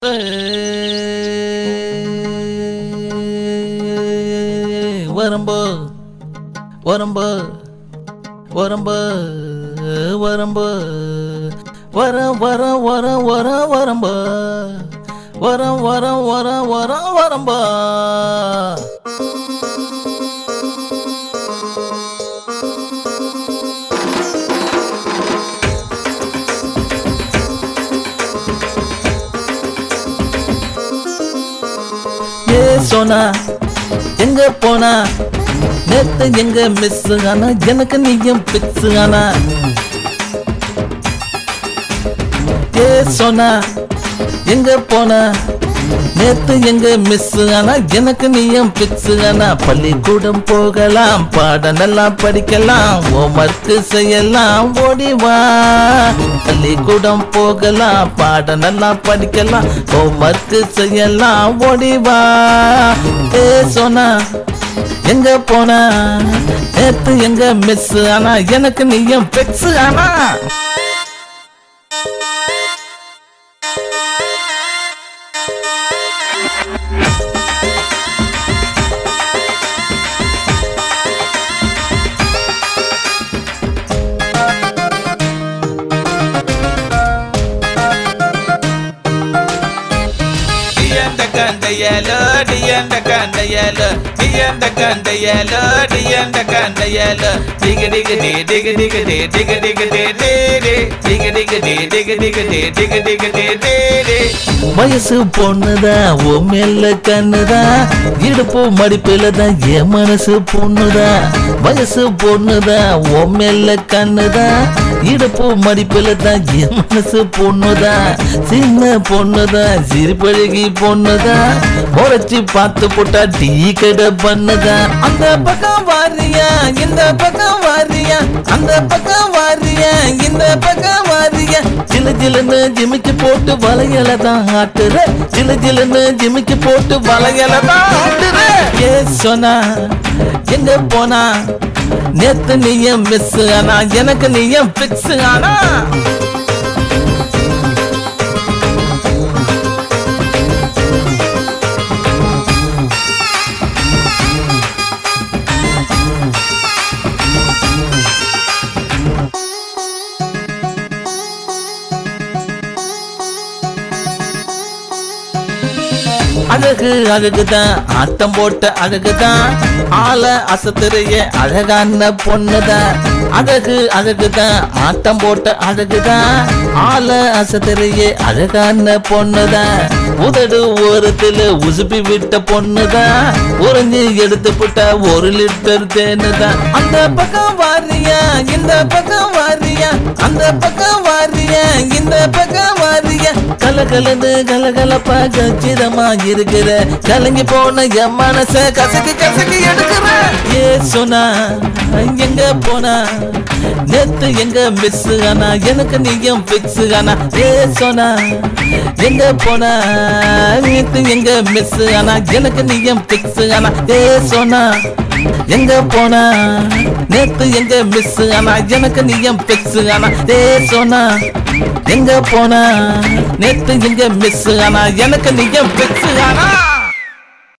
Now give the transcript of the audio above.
வரம்போ வரம்போ வரம்போ வரம்போ வர வர வர வர வரம்போ வர வர வர வர வரம்போ ஏ சோனா எங்க போனா நேத்து எங்க மிஸ் ஆனா எனக்கு நீயும் பிக்ஸ் ஆனா ஏ சோனா எங்க போனா நேத்து எங்க மிஸ் ஆனா எனக்கு நீயும் பிக்ஸ் ஆனா பள்ளிக்கூடம் போகலாம் பாடம் நல்லா படிக்கலாம் ஹோம்ஒர்க் செய்யலாம் ஓடி வா பள்ளிக்கூடம் போகலாம் பாடம் நல்லா படிக்கலாம் ஹோம்ஒர்க் செய்யலாம் ஓடி வா ஏ சோனா எங்க போனா நேத்து எங்க மிஸ் ஆனா எனக்கு நீயும் பிக்ஸ் ஆனா டியந்த கந்தையலோ டியந்த கந்தையலோ டியந்த கந்தையலோ டியந்த கந்தையலோ டிக டிக டி டிக டிக டி டிக டிக டி டி டி டிக டிக டி டிக டிக டி டிக டிக டி டி டி வயசு பொண்ணுதான் ஓ மேல கண்ணுதான் இடுப்பு மடிப்பில தான் என் மனசு பொண்ணுதான் வயசு பொண்ணுதான் ஓ மேல கண்ணுதான் இடுப்பு மடிப்பில தான் என் மனசு பொண்ணுதான் சின்ன பொண்ணுதான் சிரிப்பழகி பொண்ணுதான் முறைச்சி பார்த்து போட்டா டீ கடை பண்ணுதான் அந்த பக்கம் வாரியா இந்த பக்கம் வாரியா அந்த பக்கம் வாரியா இந்த பக்கம் வாரியா சிலு சிலுன்னு ஜிமிக்கி போட்டு வளையல தான் ஆட்டுற சிலு சிலுன்னு ஜிமிக்கி போட்டு வளையல தான் ஆட்டுற ஏ சொன்னா எங்க போனா நேத்து நீயும் மிஸ் ஆனா எனக்கு நீயும் பிக்ஸ் ஆனா அழகு அழகுதான் ஆட்டம் போட்ட அழகுதான் ஆள அசத்துறைய அழகான பொண்ணுதான் அழகு அழகுதான் ஆட்டம் போட்ட அழகுதான் ஆள அசத்துறைய அழகான பொண்ணுதான் உதடு ஓரத்துல உசுப்பி விட்ட பொண்ணுதான் உறைஞ்சி எடுத்து விட்ட ஒரு லிட்டர் தேனுதான் அந்த பக்கம் வாரியா இந்த பக்கம் வாரியா அந்த பக்கம் வாரியா இந்த பக்கம் வாரியா கலகலன்னு கலகலப்பா கச்சிதமா இருக்கிற கலங்கி போன என் மனச கசக்கு கசக்கு எடுக்கிற ஏ சொன்னா எங்க போனா நேத்து எங்க மிஸ் ஆனா எனக்கு நீயும் பிக்ஸ் ஆனா ஏ சொன்னா எங்க போனா நேத்து எங்க மிஸ் ஆனா எனக்கு நீயும் பிக்ஸ் ஆனா ஏ சொன்னா எங்க போனா நேத்து எங்க மிஸ் ஆனா எனக்கு நீயும் பிக்ஸ் ஆனா ஏ சொன்னா எங்க போனா நேத்து எங்க மிஸ் ஆனா எனக்கு நீயும் பிக்ஸ் ஆனா